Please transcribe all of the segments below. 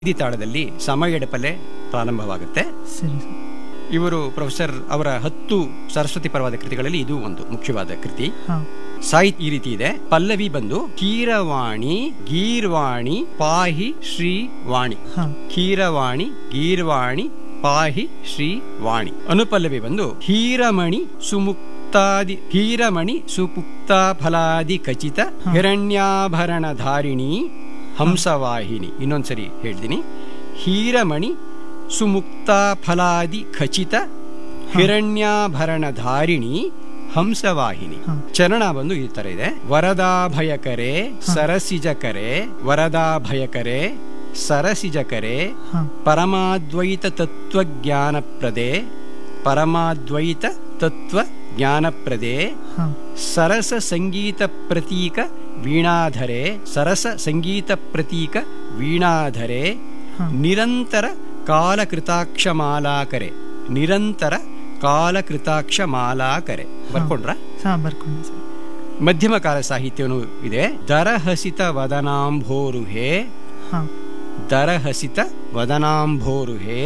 ಈ ತಾಳದಲ್ಲಿ ಸಮ ಎಡಪಲೆ ಪ್ರಾರಂಭವಾಗುತ್ತೆ ಸರಿ ಸರ್ ಇವರು ಪ್ರೊಫೆಸರ್ ಅವರ ಹತ್ತು ಸರಸ್ವತಿ ಪರವಾದ ಕೃತಿಗಳಲ್ಲಿ ಇದು ಒಂದು ಮುಖ್ಯವಾದ ಕೃತಿ ಹಾಂ ಸಾಹಿತ್ಯ ಈ ರೀತಿ ಇದೆ ಪಲ್ಲವಿ ಬಂದು ಕೀರವಾಣಿ ಗೀರ್ವಾಣಿ ಪಾಹಿ ಶ್ರೀ ವಾಣಿ ಹಾಂ ಕೀರವಾಣಿ ಗೀರ್ವಾಣಿ ಪಾಹಿ ಶ್ರೀ ವಾಣಿ ಅನುಪಲ್ಲವಿ ಬಂದು ಹೀರಮಣಿ ಸುಮುಕ್ತಾದಿ ಹೀರಮಣಿ ಸುಪುಕ್ತ ಫಲಾದಿ ಖಚಿತ ಹಿರಣ್ಯಾಭರಣ ಧಾರಿಣಿ ಹಂಸವಾಹಿನಿ ಇನ್ನೊಂದ್ಸರಿ ಹೇಳ್ತೀನಿ ಹೀರಮಣಿ ಸುಮುಕ್ತ ಫಲಾದಿ ಖಚಿತ ಹಿರಣ್ಯಾಭರಣ ಧಾರಿಣಿ ಹಂಸವಾಹಿನಿ ಹಾಂ. ಚರಣ ಬಂದು ಈ ತರ ಇದೆ ವರದಾಭಯಕರೆ ಸರಸಿಜಕರೆ ವರದಾಭಯಕರೆ ಸರಸಿಜಕರೆ ಹಾಂ ಪರಮಾದ್ವೈತ ತತ್ವಜ್ಞಾನಪ್ರದೆ ಪರಮಾದ್ವೈತ ತತ್ವ ಜ್ಞಾನಪ್ರದೆ ಹಾಂ ಸರಸ ಸಂಗೀತ ಪ್ರತೀಕ ವೀಣಾಧರೆ ಸರಸ ಸಂಗೀತ ಪ್ರತೀಕ ವೀಣಾಧರೆ ಹಾಂ. ನಿರಂತರ ಕಾಲಕೃತಾಕ್ಷ ಮಾಲಾಕರೆ ನಿರಂತರ ಕಾಲಕೃತಾಕ್ಷ ಮಾಲಾಕರೆ ಬರ್ಕೊಂಡ್ರ ಹಾಂ ಬರ್ಕೊಂಡೆ ಸರ್ ಮಧ್ಯಮ ಕಾಲ ಸಾಹಿತ್ಯವೂ ಇದೆ ದರಹಸಿತ ವದನಾಂಭೋರುಹೆ ಹಾಂ ದರಹಸಿತ ವದನಾಂಭೋರುಹೆ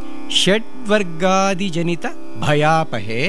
ಷಡ್ವರ್ಗಾದಿಜನಿತ ಭಯಾಪಹೆ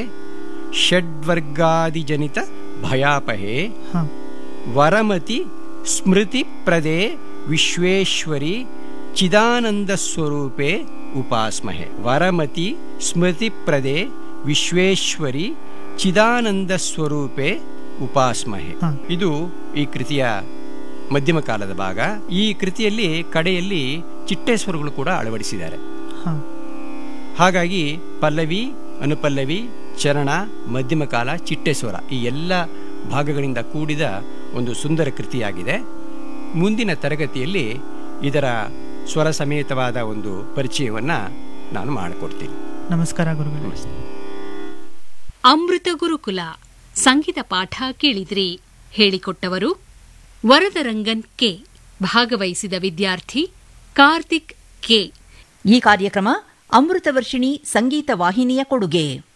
ಷಡ್ವರ್ಗಾದಿಜನಿತ ಭಯಾಪಹೆ ಹಾಂ ವರಮತಿ ಸ್ಮೃತಿ ಪ್ರದೆ ವಿಶ್ವೇಶ್ವರಿ ಚಿದಾನಂದ ಸ್ವರೂಪೆ ಉಪಾಸ್ಮಹೆ ವರಮತಿ ಸ್ಮೃತಿ ಪ್ರದೆ ವಿಶ್ವೇಶ್ವರಿ ಚಿದಾನಂದ ಸ್ವರೂಪೆ ಉಪಾಸ್ಮಹೆ ಹಾಂ. ಇದು ಈ ಕೃತಿಯ ಮಧ್ಯಮ ಕಾಲದ ಭಾಗ ಈ ಕೃತಿಯಲ್ಲಿ ಕಡೆಯಲ್ಲಿ ಚಿಟ್ಟೇಶ್ವರಗಳು ಕೂಡ ಅಳವಡಿಸಿದ್ದಾರೆ ಹಾಂ ಹಾಗಾಗಿ ಪಲ್ಲವಿ ಅನುಪಲ್ಲವಿ ಚರಣ ಮಧ್ಯಮ ಕಾಲ ಚಿಟ್ಟೇಶ್ವರ ಈ ಎಲ್ಲ ಭಾಗಗಳಿಂದ ಕೂಡಿದ ಒಂದು ಸುಂದರ ಕೃತಿಯಾಗಿದೆ ಮುಂದಿನ ತರಗತಿಯಲ್ಲಿ ಇದರ ಸ್ವರ ಸಮೇತವಾದ ಒಂದು ಪರಿಚಯವನ್ನ ನಾನು ಮಾಡಿಕೊಡ್ತೀನಿ ನಮಸ್ಕಾರ ಗುರುಗಳೇ ನಮಸ್ತೆ ಅಮೃತ ಗುರುಕುಲ ಸಂಗೀತ ಪಾಠ ಕೇಳಿದ್ರಿ ಹೇಳಿಕೊಟ್ಟವರು ವರದರಂಗನ್ ಕೆ ಭಾಗವಹಿಸಿದ ವಿದ್ಯಾರ್ಥಿ ಕಾರ್ತಿಕ್ ಕೆ ಈ ಕಾರ್ಯಕ್ರಮ ಅಮೃತವರ್ಷಿಣಿ ಸಂಗೀತ ವಾಹಿನಿಯ ಕೊಡುಗೆ